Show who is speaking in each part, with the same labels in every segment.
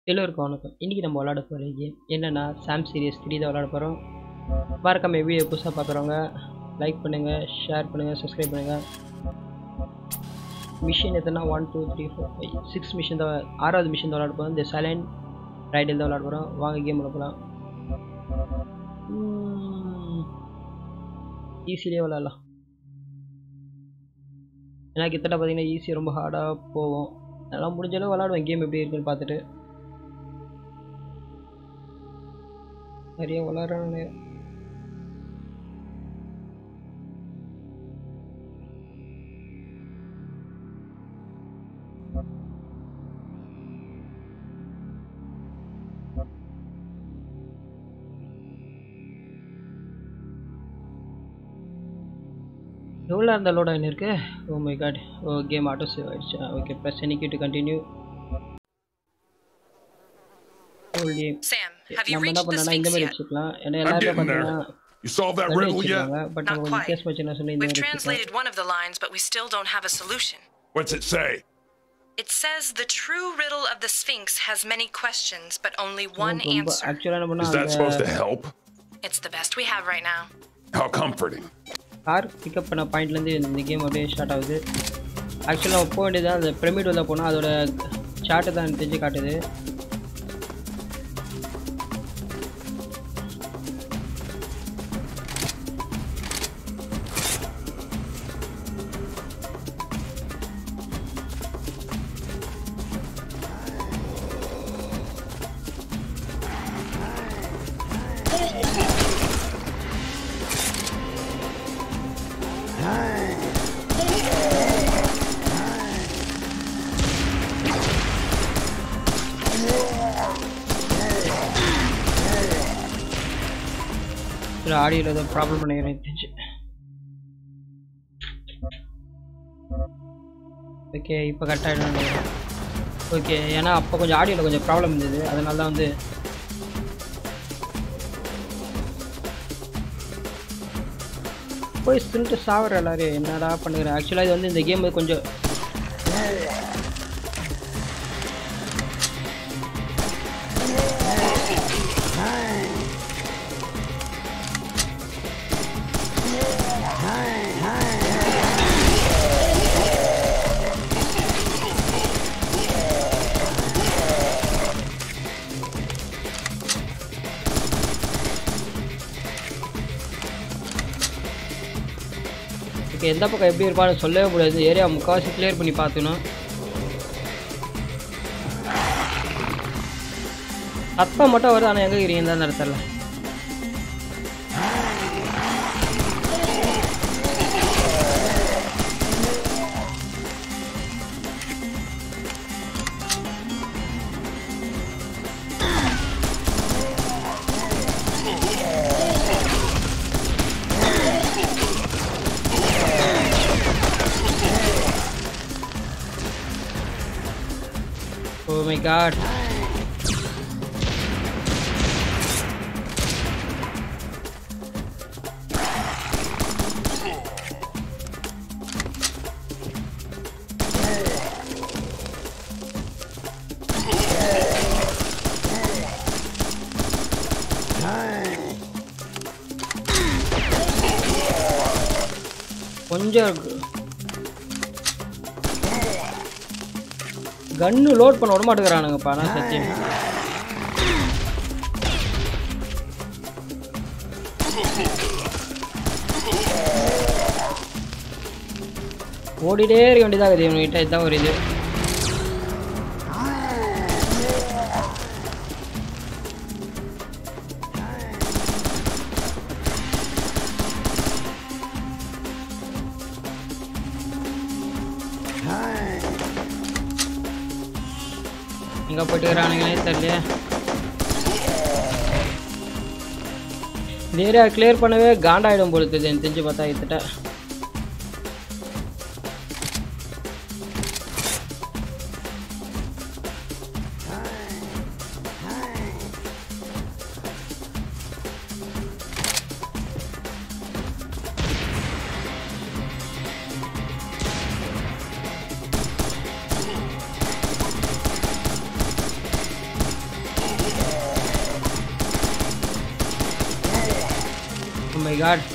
Speaker 1: எல்லோருக்கும் வணக்கம் இன்றைக்கி நம்ம விளாட போகிற கேம் என்னென்னா சாம் சீரியஸ் த்ரீ தான் விளாட போகிறோம் மறக்காம வீடியோ புதுசாக பார்க்குறவங்க லைக் பண்ணுங்கள் ஷேர் பண்ணுங்கள் சப்ஸ்கிரைப் பண்ணுங்கள் மிஷின் எத்தனா one two three four five six machine தான் ஆறாவது மிஷின் தான் விளாட போகிறோம் இந்த சைலண்ட் ரைடில் தான் விளாட போகிறோம் வாங்க கேம் விளாடலாம் ஈஸிலேயே விளாட்லாம் ஏன்னா கிட்டத்தட்ட பார்த்தீங்கன்னா ஈஸி ரொம்ப ஹார்டாக போகும் அதெல்லாம் முடிஞ்ச அளவு விளாடுவேன் கேம் எப்படி இருக்குன்னு பார்த்துட்டு நிறைய விளாட்றானே எவ்வளோ அந்த லோட் ஆகின்னு இருக்கு oh my god oh game auto save ஆயிடுச்சு ஓகே ப்ளஸ் எனக்கு to continue game
Speaker 2: Sam, have you
Speaker 1: நம்ம என்ன
Speaker 2: reached the
Speaker 1: பண்ணலாம் இந்த
Speaker 2: Sphinx
Speaker 1: மாதிரி
Speaker 2: yet?
Speaker 1: வச்சுக்கலாம் ஏன்னா
Speaker 3: I'm
Speaker 1: எல்லாருமே
Speaker 3: getting
Speaker 1: பார்த்தீங்கன்னா
Speaker 3: there. You solved that
Speaker 1: கண்ணு
Speaker 3: riddle yet?
Speaker 1: வச்சுருக்காங்க பட் நம்ம
Speaker 2: Not
Speaker 1: கொஞ்சம்
Speaker 2: quite.
Speaker 1: கேஸ் வச்சுன்னா சொல்லி இந்த
Speaker 2: We've
Speaker 1: மாதிரி வச்சுக்கலாம்
Speaker 2: translated one of the lines, but we still don't have a solution.
Speaker 3: What's it say?
Speaker 2: It says the true riddle of the Sphinx has many questions, but only one
Speaker 1: ரொம்ப
Speaker 2: answer.
Speaker 1: ஆக்சுவலாக என்ன
Speaker 3: Is that
Speaker 1: பண்ணால்
Speaker 3: supposed to
Speaker 1: அந்த
Speaker 3: help?
Speaker 2: It's the best we have right now.
Speaker 3: How comforting.
Speaker 1: Car pickup பண்ண பாயிண்ட்லேருந்து இந்த game அப்படியே start ஆகுது ஆக்சுவலாக நம்ம போக வேண்டியது அந்த பிரமிட் உள்ள போனால் அதோட சார்ட்டு தான் எனக்கு தெரிஞ்சு காட்டுது இல்லை ஆடியோவில் ஏதோ ப்ராப்ளம் பண்ணிக்கிறேன் எனக்கு தெரிஞ்சு ஓகே இப்போ கரெக்டாக நினைக்கிறேன் ஓகே ஏன்னா அப்போ கொஞ்சம் ஆடியோவில் கொஞ்சம் ப்ராப்ளம் இருந்தது அதனால தான் வந்து போய் சொல்லிட்டு சாவர எல்லாரும் என்னடா பண்ணுகிறேன் ஆக்சுவலாக இது வந்து இந்த கேம் கொஞ்சம் ஓகே எந்த பக்கம் எப்படி இருப்பான்னு சொல்லவே முடியாது இந்த ஏரியா முக்கால்வாசி கிளியர் பண்ணி பார்த்துக்கணும் சத்தம் மட்டும் வருது ஆனால் எங்கே இருக்கிறீங்க தான் இடத்துல ஓ மை காட் கொஞ்சம் இருக்கு கன்னு லோட் பண்ண விட மாட்டேங்கிறானுங்கப்பா நான் சத்தியம் ஓடிட்டே இருக்க வேண்டியதாக இவனுக்கிட்ட இதுதான் ஒரு இது எங்கே போயிட்டுக்கிறானுங்களே தெரியல இந்த ஏரியா கிளியர் பண்ணவே காண்டாயிடும் போல தெரியுது எனக்கு தெரிஞ்சு பார்த்தா கிட்ட மை காட்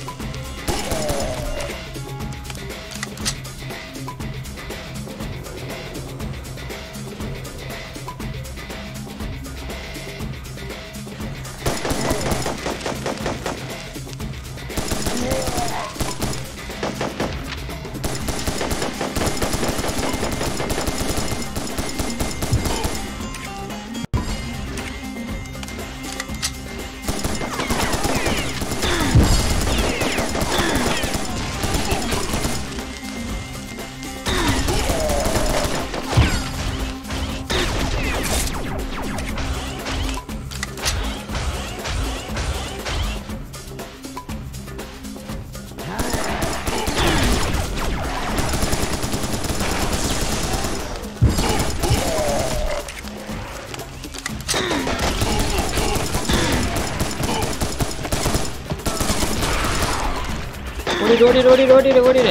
Speaker 1: ஓடிடு ஓடிடு ஓடிடு ஓடிடு ஓடிடு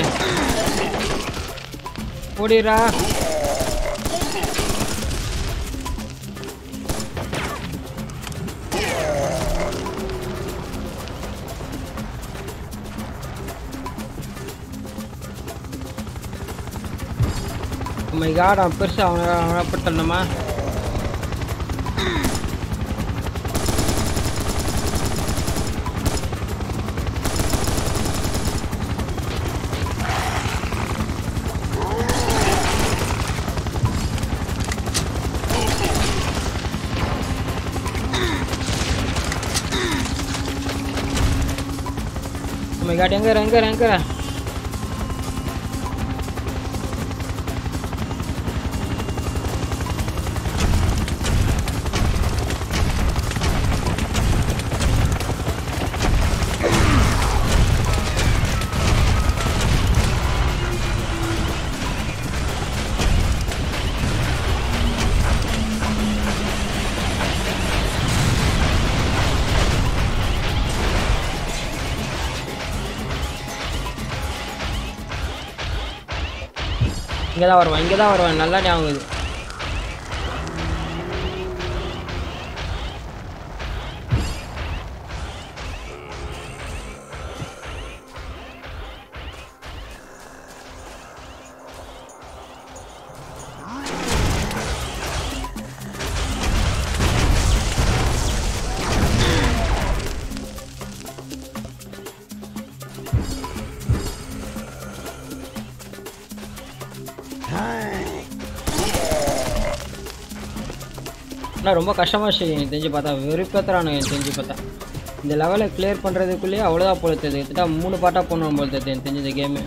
Speaker 1: ஓடிடுறா மை காட் அவன் பெருசா அவனை அவனை பட்டணுமா மை காட் எங்க இரு, எங்க இரு, எங்க இரு? இங்கே தான் வருவான் இங்கே தான் வருவான் நல்லா ஞாபகம் இது ஆனால் ரொம்ப கஷ்டமாக விஷயம் எனக்கு தெரிஞ்சு பார்த்தா வெறுப்பேத்துறானுங்க எனக்கு தெரிஞ்சு பார்த்தா இந்த லெவலை கிளியர் பண்ணுறதுக்குள்ளேயே அவ்வளோதான் போல தெரியுது கிட்டத்தட்ட மூணு பாட்டாக போகணும் போல தெரியுது எனக்கு தெரிஞ்ச இந்த கேமு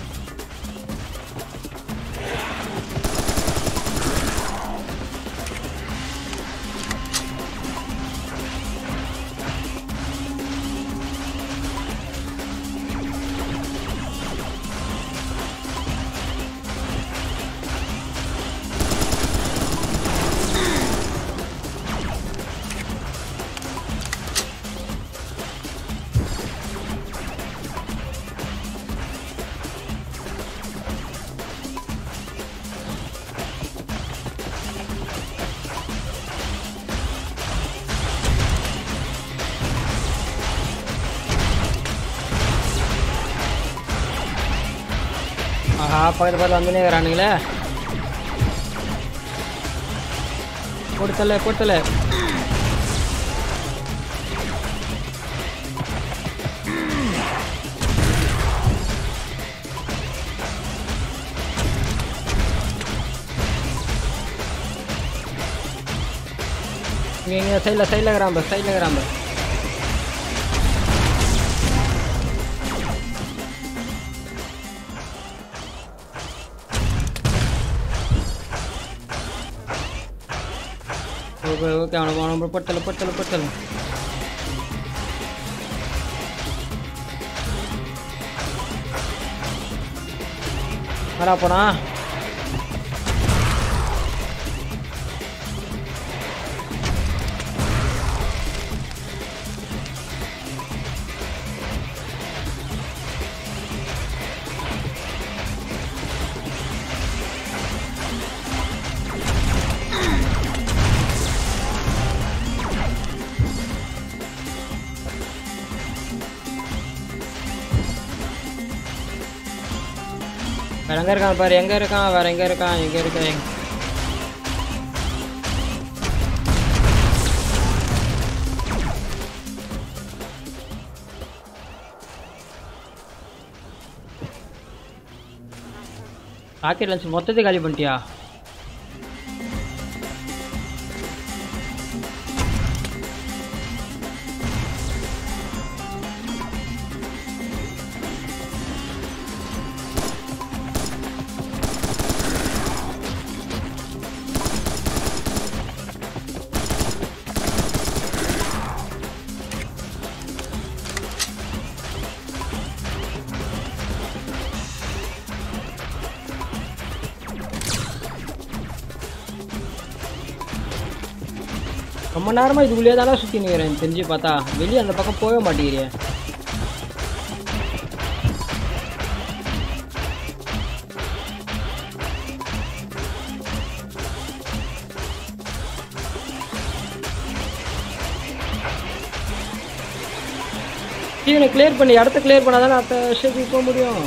Speaker 1: ஆஹா பக்கத்து பக்கத்தில் வந்துனே இருக்கிறானுங்களே போட்டுத்தல போட்டுத்தல இங்கே இங்கே சைடில் சைடில் இருக்கிறான் பஸ் சைடில் இருக்கிறான் பஸ் ஓகே ஓகே அவனை அவனை பொட்டல பொட்டல பொட்டல வரா போனா வேற எங்க இருக்கான் பாரு எங்க இருக்கான் வேற எங்க இருக்கான் எங்க இருக்கான் ராக்கெட் லன்ச் மொத்தத்தை காலி பண்ணிட்டியா ரொம்ப நேரமா இதுக்குள்ளேயே தானே சுற்றி நிற்கிறேன் தெரிஞ்சு பார்த்தா வெளியே அந்த பக்கம் போக மாட்டேங்கிறியே இவனை கிளியர் பண்ணி இடத்த கிளியர் பண்ணாதானே அடுத்த விஷயத்துக்கு போக முடியும்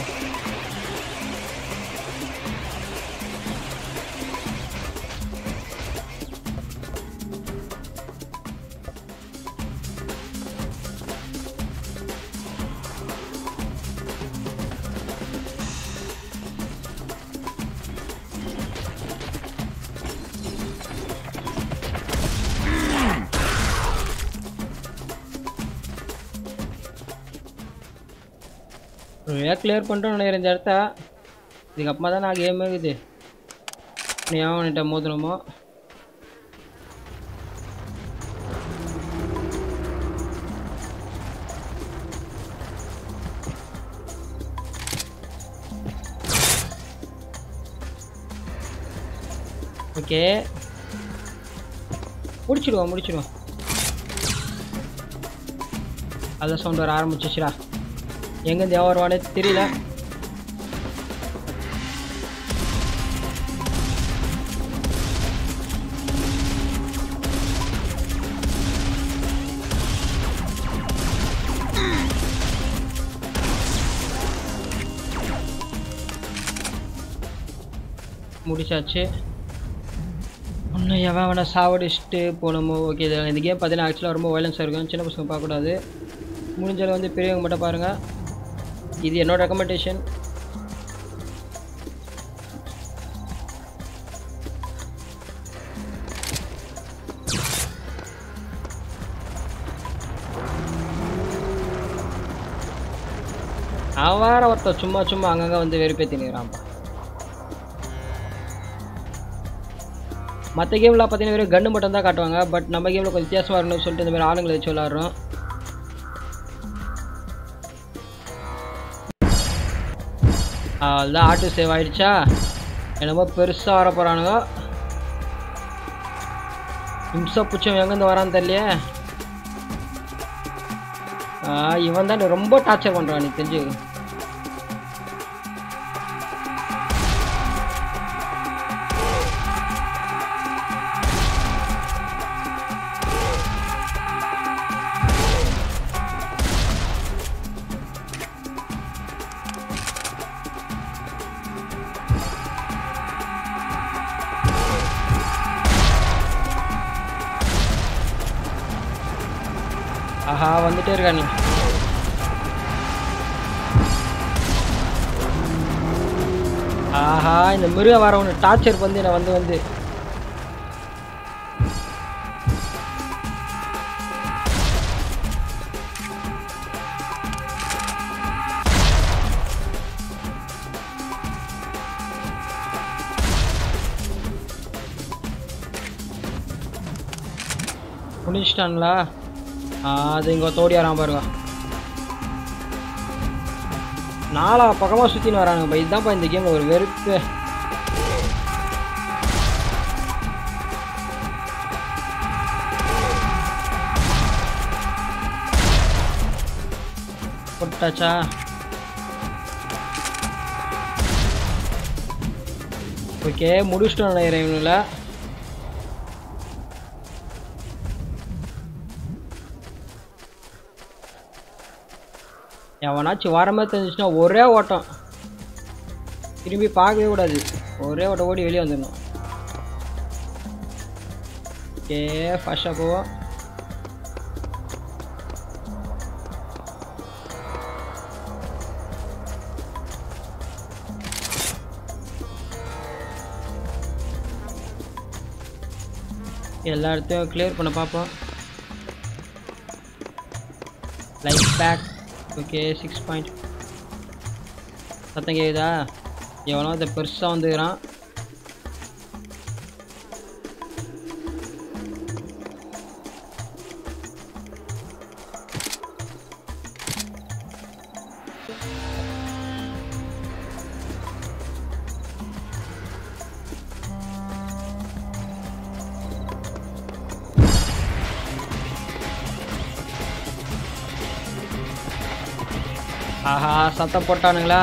Speaker 1: ஏன் கிளியர் பண்ணிட்டோம் நினைக்கிறேன் இந்த இடத்த இதுக்கப்புறமா தான் நான் கேம் இருக்குது நீ ஏன் அவன்கிட்ட மோதணுமோ ஓகே முடிச்சிடுவோம் முடிச்சிடுவோம் அதான் சவுண்ட் வர ஆரம்பிச்சிச்சுடா எங்கேருந்து எவன் வருவானே தெரியல முடிச்சாச்சு இன்னும் எவன் அவனை சாவடிச்சுட்டு போனோமோ ஓகே இது இந்த கேம் பார்த்தீங்கன்னா ஆக்சுவலாக ரொம்ப வயலன்ஸாக இருக்கும் சின்ன பசங்க பார்க்கக்கூடாது முடிஞ்சளவு வந்து பெரியவங்க மட்டும் பாருங்கள் இது என்னோட ரெக்கமெண்டேஷன் அவன் வேற ஒருத்தன் சும்மா சும்மா அங்கங்கே வந்து வெறுப்பேற்றினுக்கிறான்ப்பா மற்ற கேம்லாம் பார்த்தீங்கன்னா வெறும் கன்று மட்டும் தான் காட்டுவாங்க பட் நம்ம கேமில் கொஞ்சம் வித்தியாசமாக இருக்கணும்னு சொல்லிட்டு இந்த மாதிரி ஆளுங்களை வச்சு விளாட்றோம் அதுதான் ஆட்டோ சேவ் ஆயிடுச்சா என்னமோ பெருசாக வர போகிறானுங்க இம்சா புச்சம் எங்கேருந்து வரான்னு தெரியலையே ஆ, இவன் தான் ரொம்ப டார்ச்சர் பண்ணுறான் நீ தெரிஞ்சு ஆஹா வந்துட்டே இருக்கா நீ ஆஹா இந்த மிருகம் வரவனு டார்ச்சர் பண்ணி நான் வந்து வந்து முடிச்சிட்டாங்களா ஆ, அது இங்கே தோடியாராம் பாருங்க நாலா பக்கமாக சுற்றின்னு வரானுங்கப்பா இதுதான்ப்பா இந்த கேம் ஒரு வெறுப்பு போட்டாச்சா ஓகே முடிச்சிட்டோம் நினைக்கிறேன் இவனுல எவனாச்சும் வர மாதிரி தெரிஞ்சுச்சுன்னா ஒரே ஓட்டம் திரும்பி பார்க்கவே கூடாது ஒரே ஓட்ட ஓடி வெளியே வந்துடணும் ஓகே ஃபஸ்ட்டாக போவோம் எல்லா இடத்தையும் கிளியர் பண்ண பார்ப்போம் life back okay six point சத்தம் கேக்குதா எவனோ அதை பெருசாக வந்துக்கிறான் ஆஹா சத்தம் போட்டானுங்களா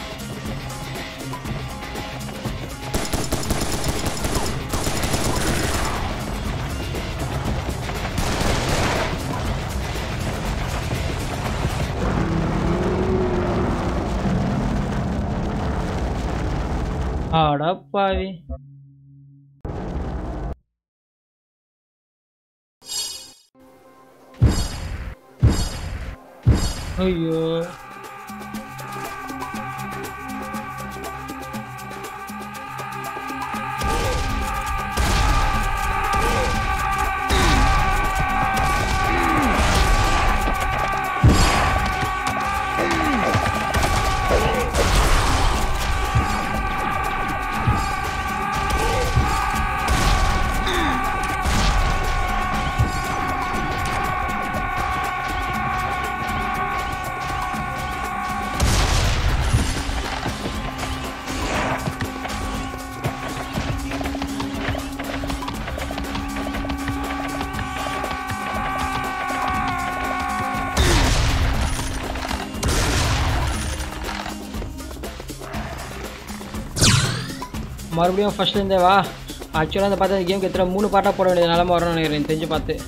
Speaker 1: அடப்பாவி ஐயோ மறுபடியும் ஃபர்ஸ்ட்லேருந்தே வா ஆக்சுவலாக அந்த பார்த்து அந்த கேம் எத்தனை மூணு பாட்டாக போட வேண்டிய நிலம வரும்னு நினைக்கிறேன் எனக்கு தெரிஞ்சு பார்த்து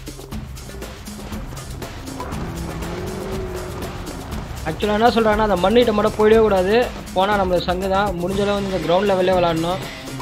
Speaker 1: ஆக்சுவலாக என்ன சொல்கிறாங்கன்னா அந்த மண்ணிட்ட மட்டும் போயிடவே கூடாது போனால் நம்மளுக்கு சங்கு தான் முடிஞ்ச அளவு வந்து இந்த கிரவுண்ட் லெவல்லே விளாடணும்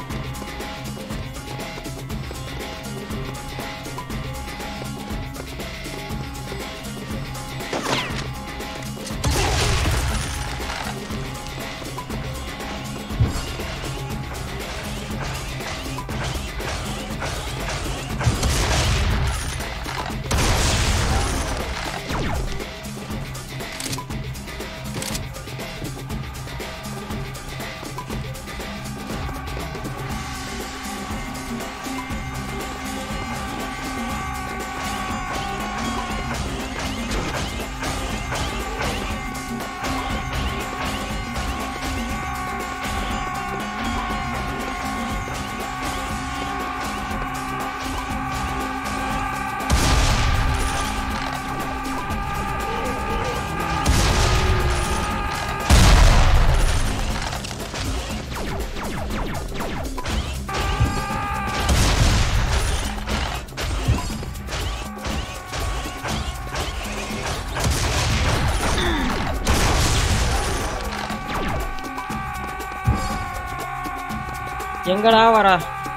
Speaker 1: எங்கடா வரா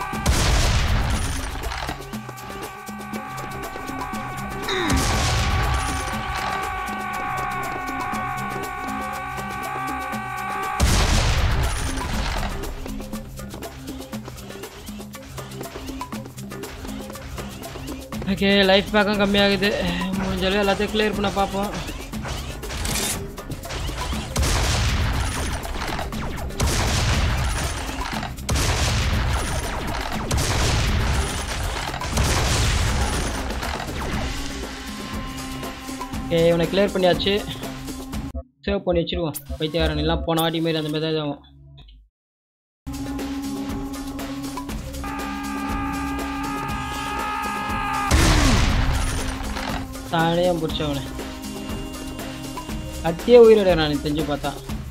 Speaker 1: ஓகே லைஃப் பேக்கும் கம்மியாகுது முடிஞ்சாலும் எல்லாத்தையும் கிளியர் பண்ண பார்ப்போம் ஓகே இவனை கிளியர் பண்ணியாச்சு சேவ் பண்ணி வச்சிருவோம் பைத்தியக்காரன் எல்லாம் போன வாட்டி மாரி அந்த மாதிரி தான் ஆகும் தானே பிடிச்சவனை அத்தியே உயிரிட நான் தெரிஞ்சு பார்த்தா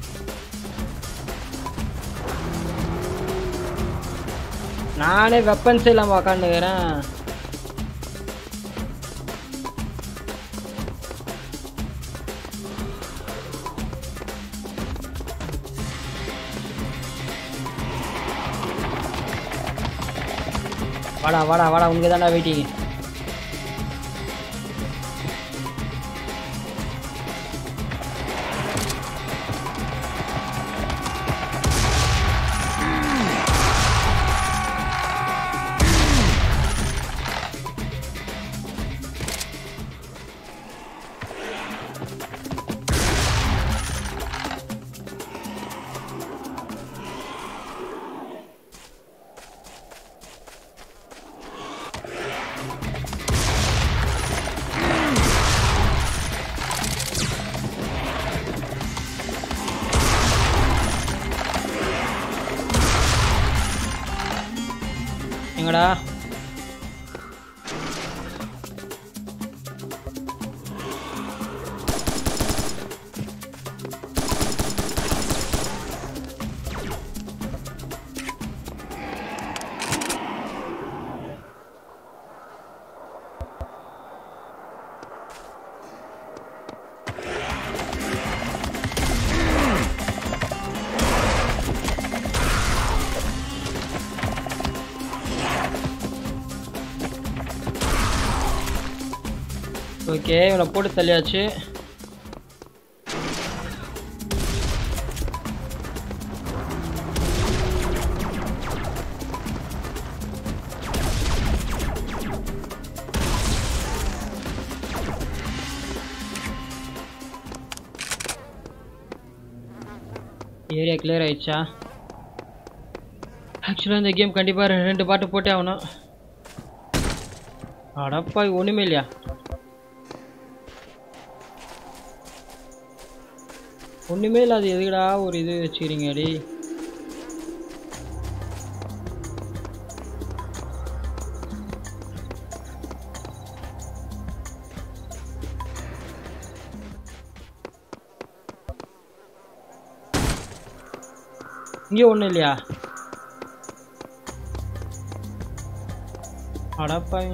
Speaker 1: நானே வெப்பன்ஸே இல்லாமல் உக்காந்துக்கிறேன் வாடா வாடா வாடா உங்க தான்டா வெயிட்டிங் எங்கடா ஓகே இவனை போட்டு தள்ளியாச்சு ஏரியா கிளியர் ஆயிடுச்சா ஆக்சுவலாக இந்த கேம் கண்டிப்பாக ரெண்டு பாட்டு போட்டே ஆகணும் அடப்பாய் ஒன்றுமே இல்லையா ஒன்றுமே இல்லாத எதுக்குடா ஒரு இது வச்சுக்கிறீங்க அடி இங்கே ஒன்றும் இல்லையா அடப்பாய்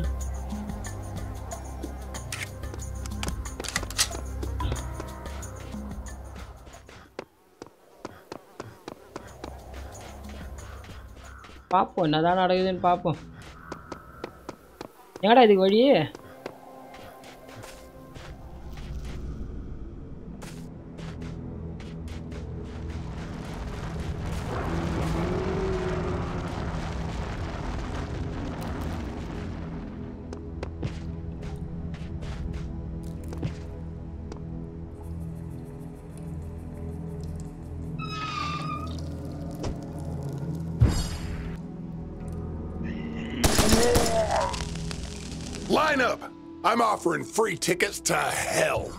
Speaker 1: பார்ப்போம் என்னதான் நடக்குதுன்னு பார்ப்போம் எங்கடா இதுக்கு வழி
Speaker 3: Line up! I'm offering free tickets to hell.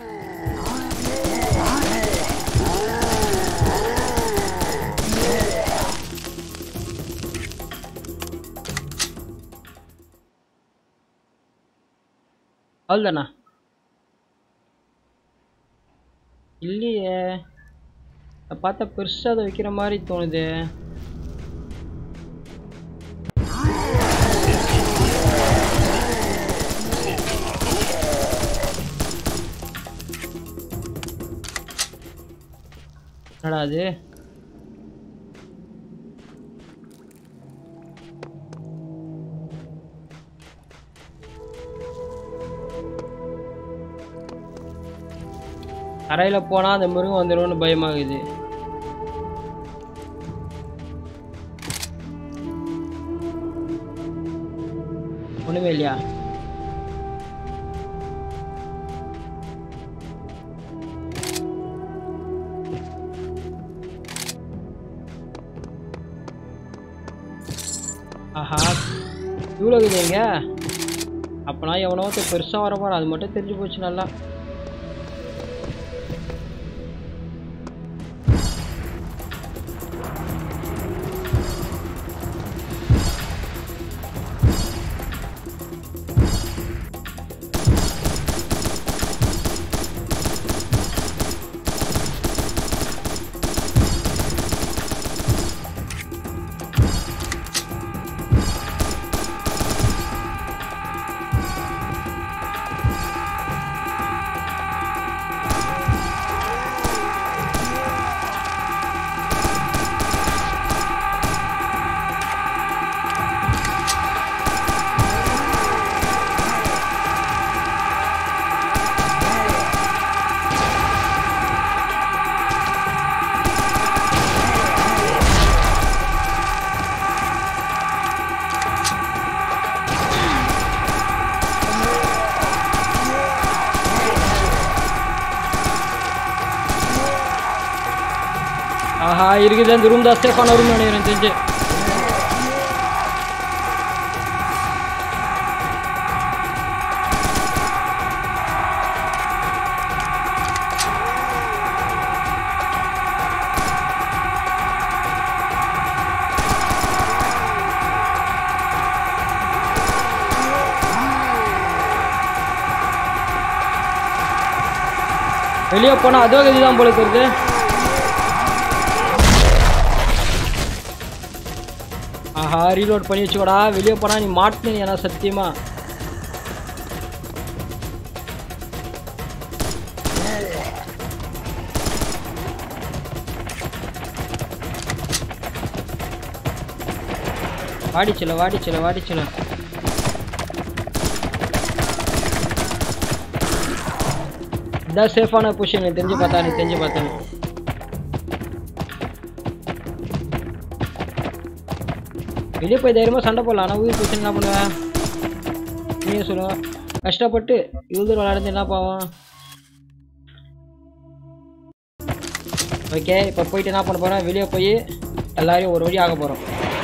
Speaker 1: அவ்வளோதானா இல்லையே அதை பார்த்தா பெருசாக அதை வைக்கிற மாதிரி தோணுது என்னடா அது தரையில் போனால் அந்த மிருகம் வந்துடும்னு பயமாகுது ஒன்றுமே இல்லையா ஆஹா இவ்வளோ இருக்குதுங்க அப்போனா எவனோ ஒருத்தன் பெருசாக வர போகிறான் அது மட்டும் தெரிஞ்சு போச்சு நல்லா ஆஹா இருக்குது இந்த ரூம் தான் சேஃபான ரூம் நினைக்கிறேன் தெரிஞ்சு வெளியே போனால் அதோ கதி தான் போல இருக்குது ஆஹா ரீலோட் பண்ணி வச்சுக்கோடா வெளியே போனால் நீ மாட்டினு ஏன்னா சத்தியமா வாடிச்சல வாடிச்சல வாடிச்சல இதான் சேஃபான பொசிஷன் தெரிஞ்சு பார்த்தா நீ தெரிஞ்சு பார்த்தேன் வெளியே போய் தைரியமாக சண்டை போடலாம் ஆனால் உயிர் பிரச்சனை என்ன பண்ணுவேன் நீயே சொல்லுவேன் கஷ்டப்பட்டு இவ்வளோ தூரம் விளையாடுறது என்ன பாவம் ஓகே இப்போ போயிட்டு என்ன பண்ண போகிறோம் வெளியே போய் எல்லாரையும் ஒரு வழி ஆக போகிறோம்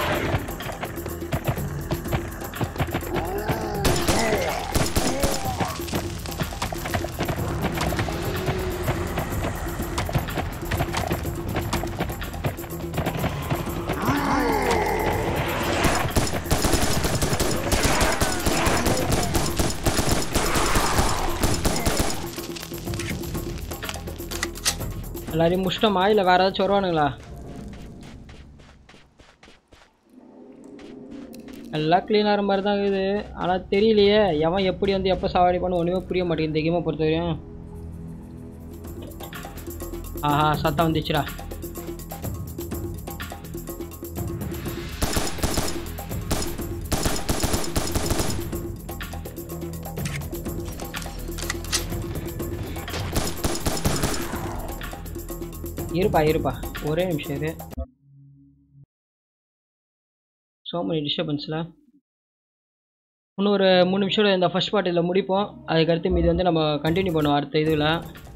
Speaker 1: எல்லாரையும் முஷ்டமா இல்லை வேற ஏதாச்சும் வருவானுங்களா எல்லாம் க்ளீனாகிற மாதிரி தான் இருக்குது ஆனால் தெரியலையே எவன் எப்படி வந்து எப்போ சாவடி பண்ண ஒன்றுமே புரிய மாட்டேங்குது இந்த கேமை பொறுத்த வரையும் ஆஹா சத்தம் வந்துச்சுடா இருப்பா இருப்பா ஒரே நிமிஷம் இரு ஸோ many டிஸ்டர்பன்ஸில் இன்னும் ஒரு மூணு நிமிஷம் இந்த ஃபர்ஸ்ட் பார்ட்டியில் முடிப்போம் அதுக்கடுத்து மீதி வந்து நம்ம கண்டினியூ பண்ணுவோம் அடுத்த இதில்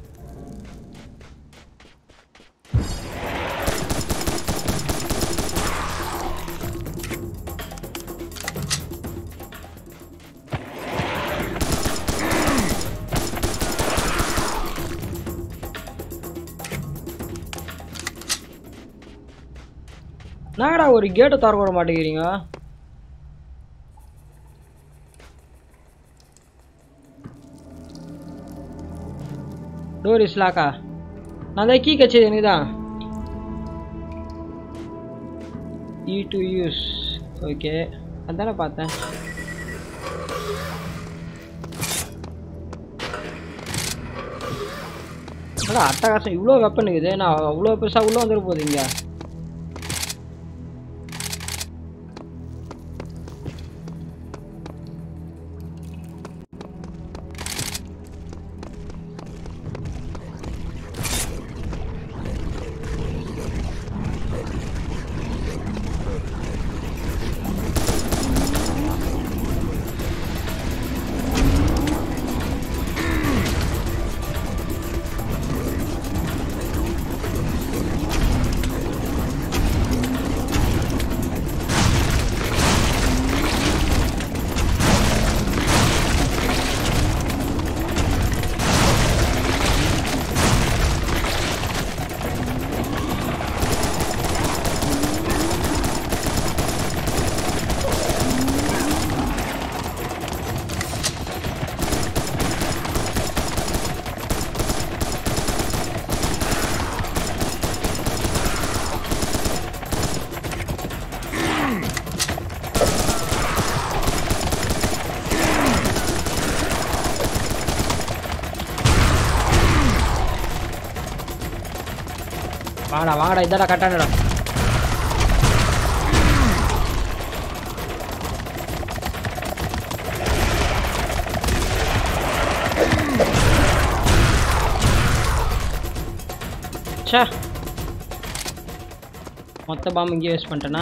Speaker 1: என்னடா ஒரு கேட்டை திறக்க விட மாட்டேங்கிறீங்க டோர் இஸ் லாக்கா நான் தான் கீ கச்சது எனக்கு தான் இ டு யூஸ் ஓகே அதானே பார்த்தேன் அடா அட்டகாசம் இவ்வளோ வெப்பன் இருக்குது நான் அவ்வளோ பெருசாக உள்ளே வந்துட போகுது இங்கே வாடா வாடா இதாடா கட்டானடா ச்சே மொத்த பாம்பு இங்கே வேஸ்ட் பண்ணிட்டேனா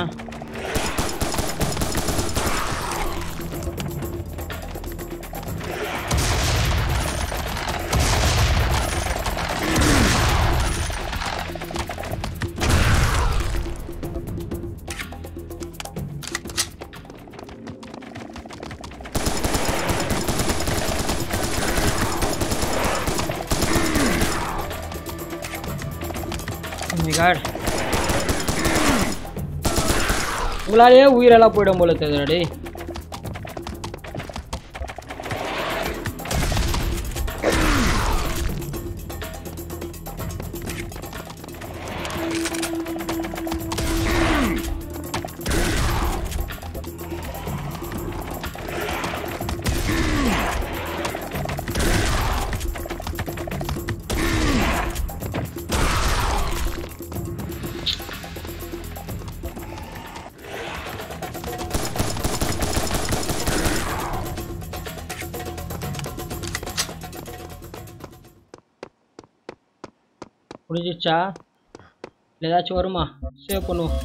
Speaker 1: காட் உங்களாலேயே உயிரெல்லாம் போயிடும் போல தெரியுதுடா முடிஞ்சிச்சா இல்லை ஏதாச்சும் வருமா சேவ் பண்ணுவோம்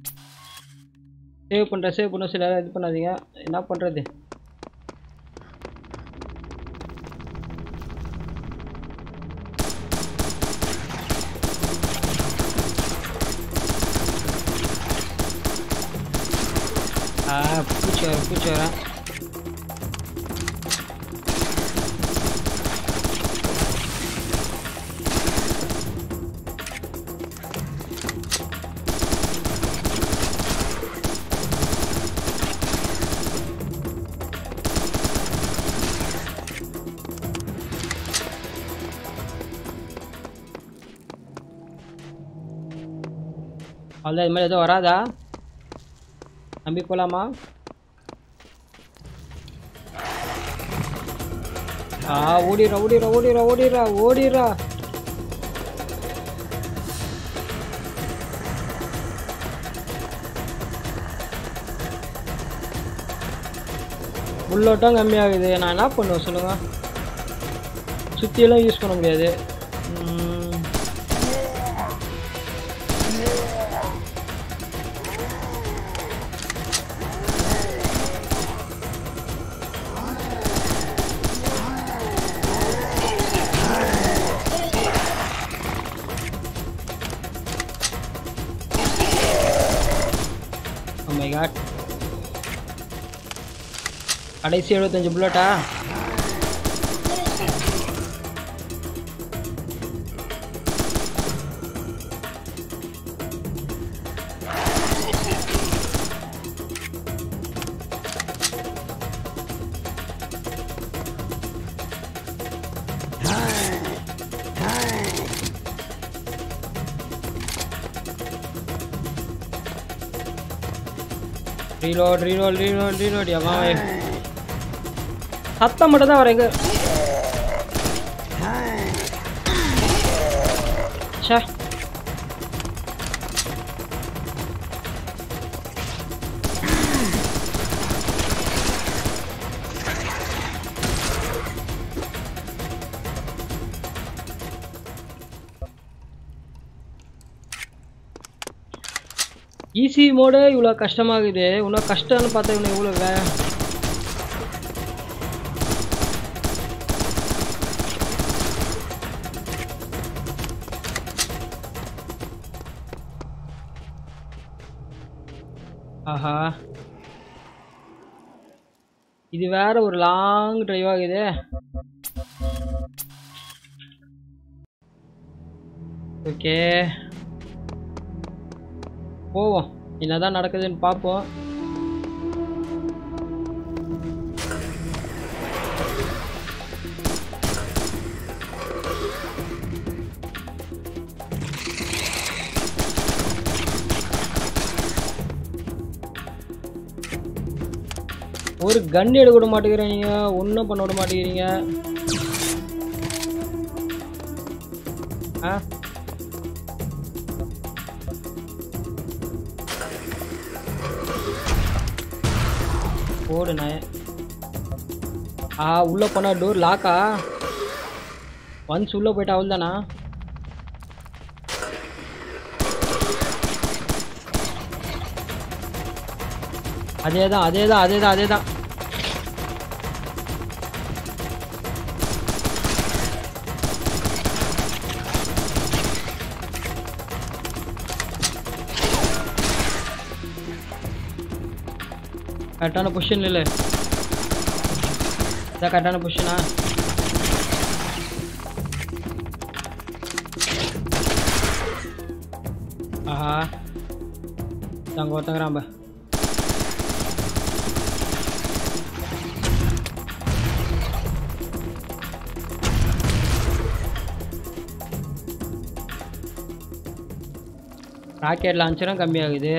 Speaker 1: சேவ் பண்ணுற சேவ் பண்ண சில இது பண்ணாதீங்க என்ன பண்ணுறது ஆ பூச்சி வர பூச்சி வரேன் அவ்வளோ இது மாதிரி எதுவும் வராதா நம்பி போகலாமா ஆ ஓடிடுறா ஓடிடுறா ஓடிடுறா ஓடிடுறா ஓடிடுறா புல்லட்டும் கம்மியாகுது நான் என்ன பண்ணுவேன் சொல்லுங்க சுற்றியெல்லாம் யூஸ் பண்ண முடியாது ம். Oh my god. கடைசி எழுபத்தஞ்சு புல்லட்டா ரீலோட் ரீலோட் ரீலோட் ரீலோட் அவன் சத்தம் மட்டும் தான் வரேங்க ச்சே ஈஸி மோடு இவ்வளோ கஷ்டமாகுது இன்னும் கஷ்டம்னு பார்த்தா இவனை இவ்வளோ வே ஆஹா இது வேற ஒரு லாங் டிரைவ் ஆகுது ஓகே போவோம் என்னதான் நடக்குதுன்னு பார்ப்போம் ஒரு கன் எடுக்க விட மாட்டேங்கிறீங்க ஒன்றும் பண்ண விட மாட்டேங்கிறீங்க ஆ போடு நாய ஆ உள்ளே போனா டோர் லாக்கா ஒன்ஸ் உள்ளே போயிட்டா அவள் தானா அதே தான் அதே தான் அதே தான் அதே தான் கரெக்டான பொசிஷன் இல்லை இதான் கரெக்டான பொசிஷனா ஆஹா அங்கே ஒருத்தங்கிறான் ராக்கெட் லான்ச்சரும் கம்மியாகுது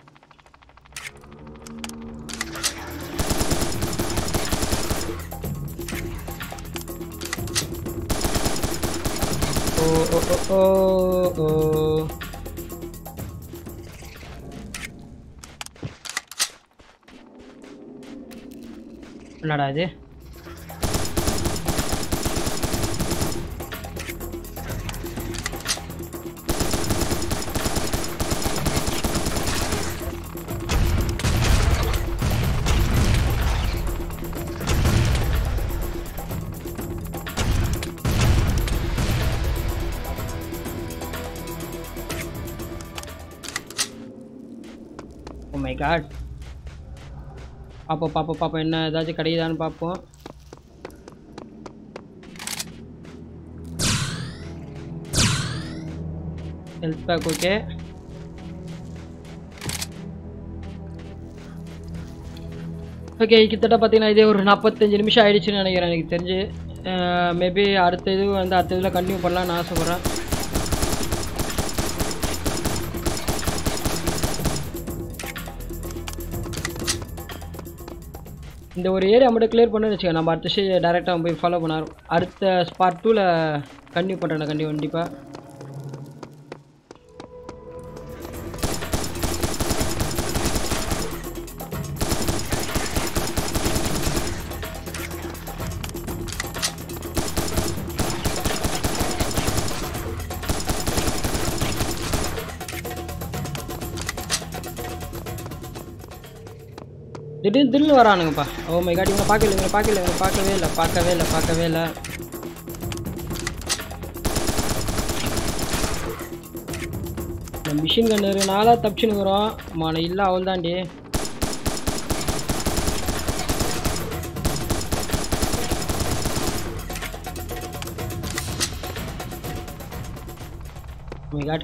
Speaker 1: ஓ ஓ ஓ ஓ ஓ என்னடா இது ஓ மை காட் பார்ப்போம் பார்ப்போம் பார்ப்போம் என்ன ஏதாச்சும் கிடைக்குதான்னு பார்ப்போம் ஹெல்த் பேக் ஓகே ஓகே கிட்டத்தட்ட பார்த்தீங்கன்னா இதே ஒரு நாற்பத்தஞ்சு நிமிஷம் ஆயிடுச்சுன்னு நினைக்கிறேன் எனக்கு தெரிஞ்சு மேபி அடுத்த இது வந்து அடுத்த இதில் கண்டினியூ பண்ணலாம்னு ஆசைப்பட்றேன் இந்த ஒரு ஏரியா மட்டும் கிளியர் பண்ணு வச்சுக்க நம்ம அடுத்த ஸ்டேஜ் டேரெக்டாக போய் ஃபாலோ பண்ண ஆரம்- அடுத்த ஸ்பாட் டூவில் கண்டினியூ பண்ணுறேன் கண்டிப்பாக கண்டிப்பாக திடீர்னு திடீர்னு வரானுங்கப்பா ஓ மை காட் இவங்க பார்க்கல இவங்க பார்க்கல இவங்க பார்க்கவே இல்லை பார்க்கவே இல்லை பார்க்கவே இல்லை இந்த மிஷின் கண்ணுனால தப்பிச்சுனுக்குறோம் மான இல்லை அவள் தாண்டி மை காட்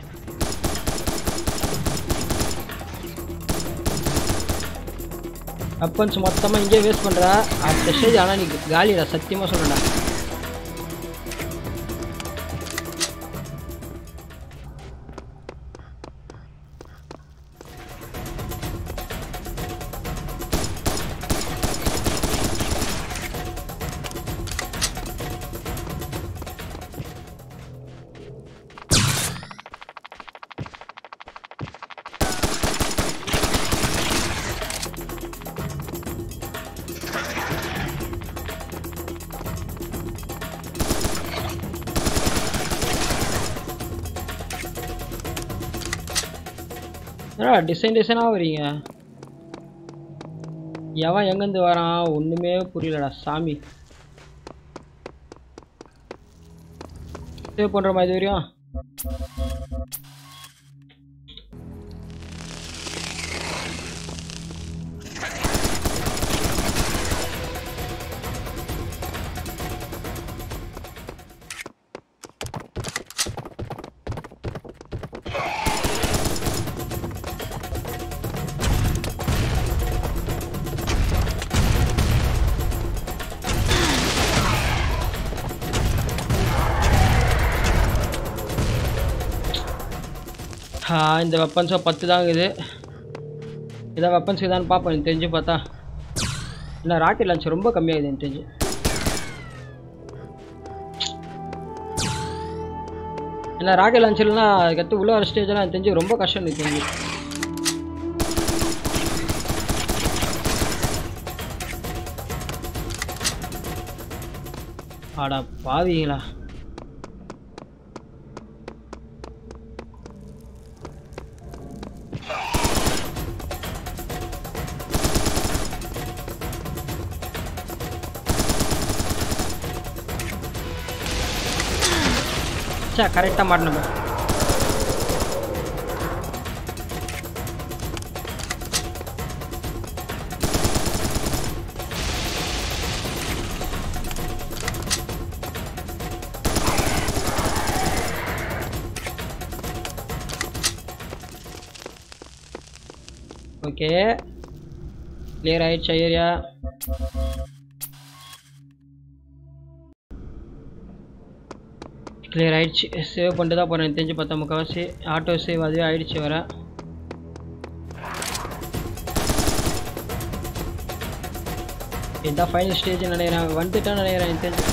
Speaker 1: வெப்பன்ஸ் மொத்தமாக இங்கே வேஸ்ட் பண்ணுறா அடுத்த ஸ்டேஜ் ஆனால் நீ காலிடா சத்தியமாக சொல்கிறேன்டா என்னடா டிசைன் டிசைனாக வரீங்க எவன் எங்கேருந்து வரான் ஒன்றுமே புரியலடா சாமி சேவ் பண்ணுறோமா இது வரையும் ஆ, இந்த வெப்பன்ஸை பத்து தாங்க இது இதான் வெப்பன்ஸ் இதான்னு பார்ப்போம் எனக்கு தெரிஞ்சு பார்த்தா இல்லை ராக்கெட் லான்ச் ரொம்ப கம்மியாகுது எனக்கு தெரிஞ்சு ஏன்னா ராக்கெட் லான்ச்சர்லாம் அதுக்கடுத்து உள்ள வர ஸ்டேஜெல்லாம் எனக்கு தெரிஞ்சு ரொம்ப கஷ்டம் எனக்கு தெரிஞ்சு ஆடா பாவிங்களா சே கரெக்டாக மாட்டணும் ஓகே கிளியர் ஆயிடுச்சா ஏரியா கிளியர் ஆயிடுச்சு சேவ் பண்ணிட்டு தான் போகிறேன் தெரிஞ்சு பார்த்தா முக்கால்வாசி ஆட்டோ சேவ் அதுவே ஆயிடுச்சு வர இதுதான் ஃபைனல் ஸ்டேஜ் நினைக்கிறேன் வந்துட்டான்னு நினைக்கிறேன் எனக்கு தெரிஞ்சு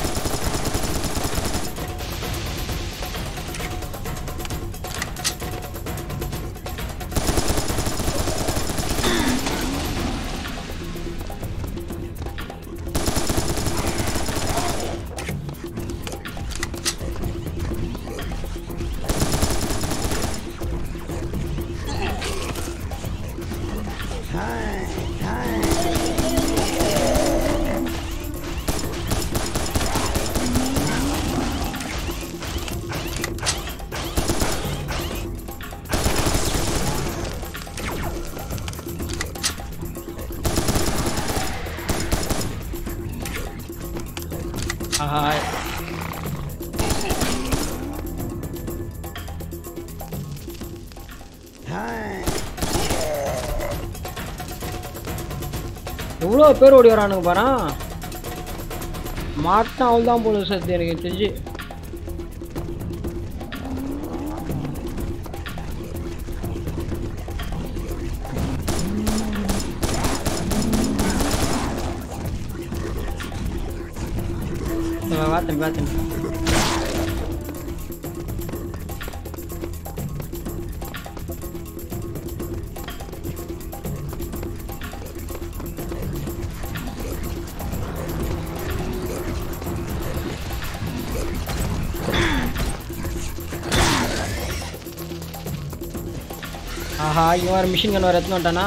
Speaker 1: ஆஹா எவ்வளோ பேர் ஓடி வரானுங்க பாரா மாட்டான் அவள் தான் போல சத்து எனக்கு தெரிஞ்சு பார்த்தேன் பார்த்தேன் ஆஹா இவன் வேறு மிஷின் கன் வேறு எடுத்துன்னு வந்துட்டானா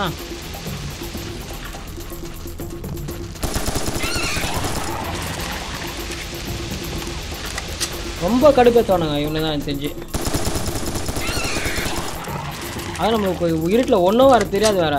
Speaker 1: ரொம்ப கடுப்பேற்றுவானுங்க இவனு தான் எனக்கு தெரிஞ்சு அது நம்மளுக்கு இருட்டில் ஒன்றும் வேறு தெரியாது வேற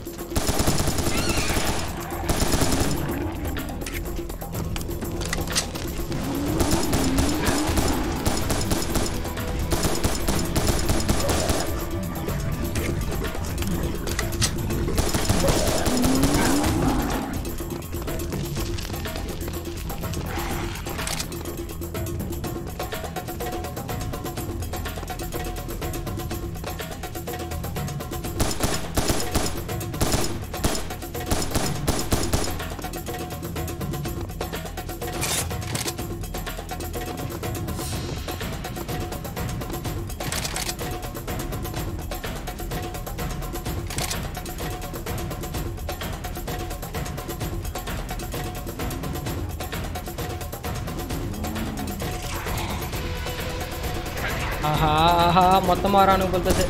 Speaker 1: ஆஹா ஆஹா மொத்தமாக வரானுங்க போல்றது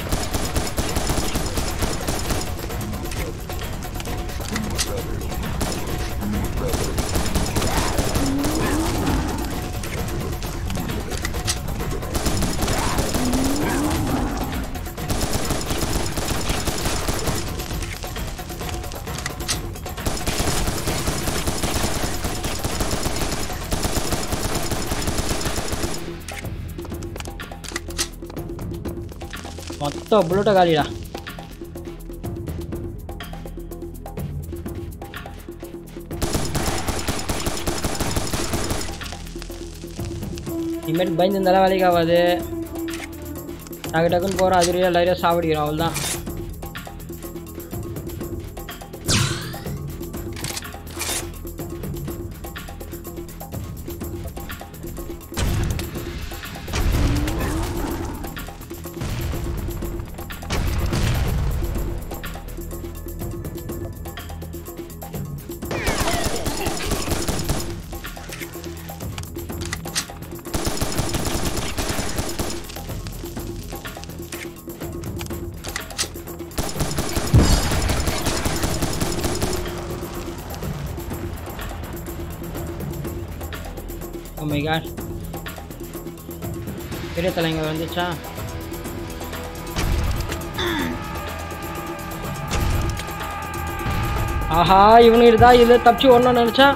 Speaker 1: மொத்த புல்லட்ட காலிடா இனிமேட்டு பயந்து இருந்தாலும் வேலைக்கு ஆகாது டக்கு டக்குன்னு போகிறோம் அதுலேயே எல்லாரையும் சாப்பிடிக்கிறோம் அவள் தான் Oh my god. பெரிய தலைங்க வந்துச்சா ஆஹா இவனுக்கு தான் இது தப்பிச்சு ஒன்றும் நினச்சா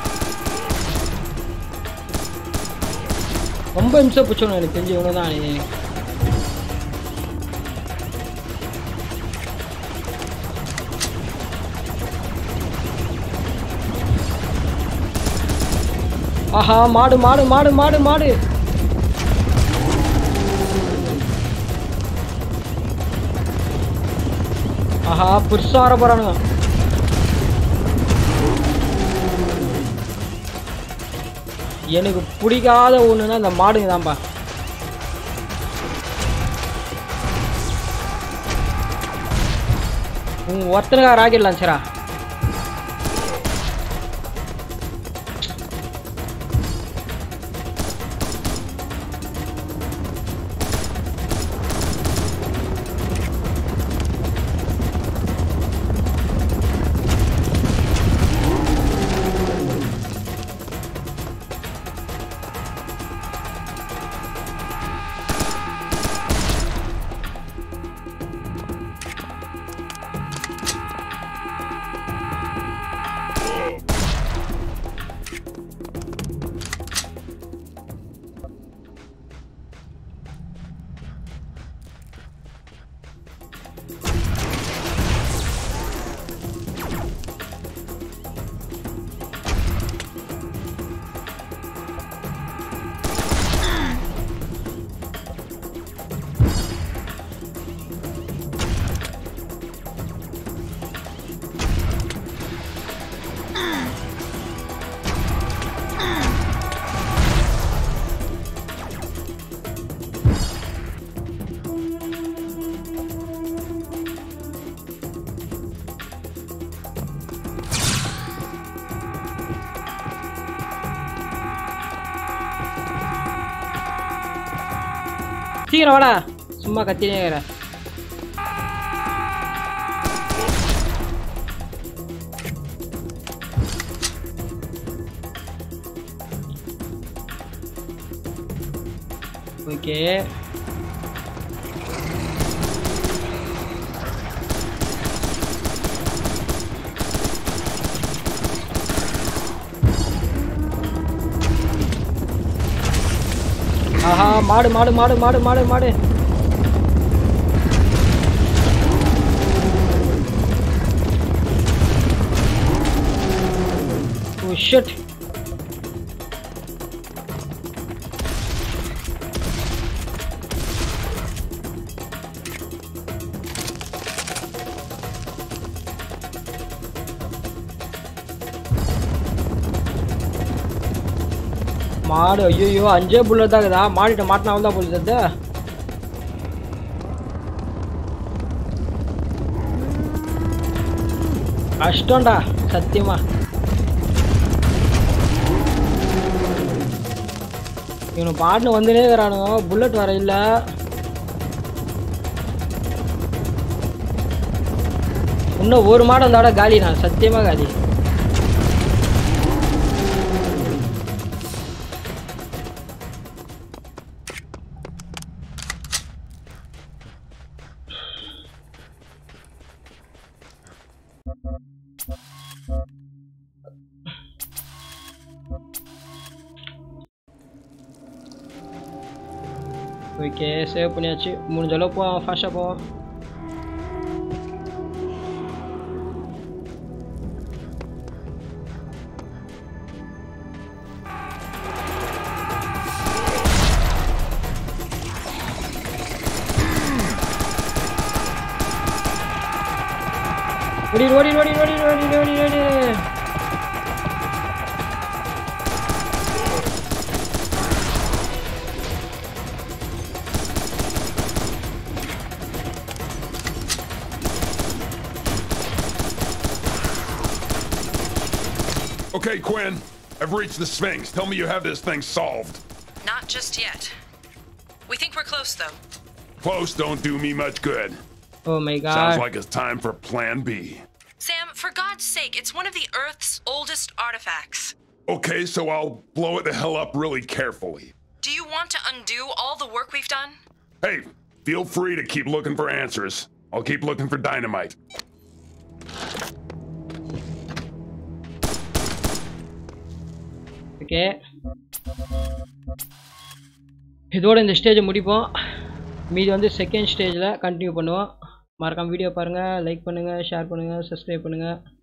Speaker 1: ரொம்ப இம்சை பிடிச்சவனு எனக்கு தெரிஞ்சு இவனு தான் ஆஹா மாடு மாடு மாடு மாடு மாடு ஆஹா புதுசா வர போறானுங்க எனக்கு பிடிக்காத ஒண்ணுன்னா இந்த மாடுங்க தான்ப்பா உன் ஒருத்தனுக்கா ராக்கெட் லான்ச்சரா சீக்கிரம் வாடா சும்மா கத்தினே இருக்கிற ஓகே ஆஹா மாடு மாடு மாடு மாடு மாடு மாடு ஓ ஷிட் மாடு ஐயோ அஞ்சே புல்லட் தான் இருக்குதா மாடிட்ட மாட்டினா தான் போகுது கஷ்டம்டா சத்தியமா இவனு பாட்டுன்னு வந்துனே இருக்கிறானுங்க புல்லட் வர இல்ல இன்னும் ஒரு மாடு வந்தாட காலி நான் சத்தியமா காலி ஓகே சேவ் பண்ணியாச்சு முடிஞ்ச அளவு போவோம் ஃபாஸ்ட்டாக போவோம் ஓடி ஓடி ஓடி ஓடி ஓடி ஓடி ஓடி
Speaker 3: Okay, Quinn. I've reached the Sphinx. Tell me you have this thing solved.
Speaker 2: Not just yet. We think we're close, though.
Speaker 3: Close don't do me much good.
Speaker 1: Oh my
Speaker 3: Sounds
Speaker 1: god
Speaker 3: like it's time for Plan B.
Speaker 2: Sam, for God's sake, it's one of the Earth's oldest artifacts.
Speaker 3: Okay, so I'll blow it the hell up really carefully.
Speaker 2: Do you want to undo all the work we've done?
Speaker 3: Hey, feel free to keep looking for answers. I'll keep looking for dynamite.
Speaker 1: Okay இதோட இந்த ஸ்டேஜை முடிப்போம் மீதி வந்து second ஸ்டேஜில் continue பண்ணுவோம் மறக்காம video பாருங்கள் லைக் பண்ணுங்கள் ஷேர் பண்ணுங்கள் சப்ஸ்கிரைப் பண்ணுங்கள்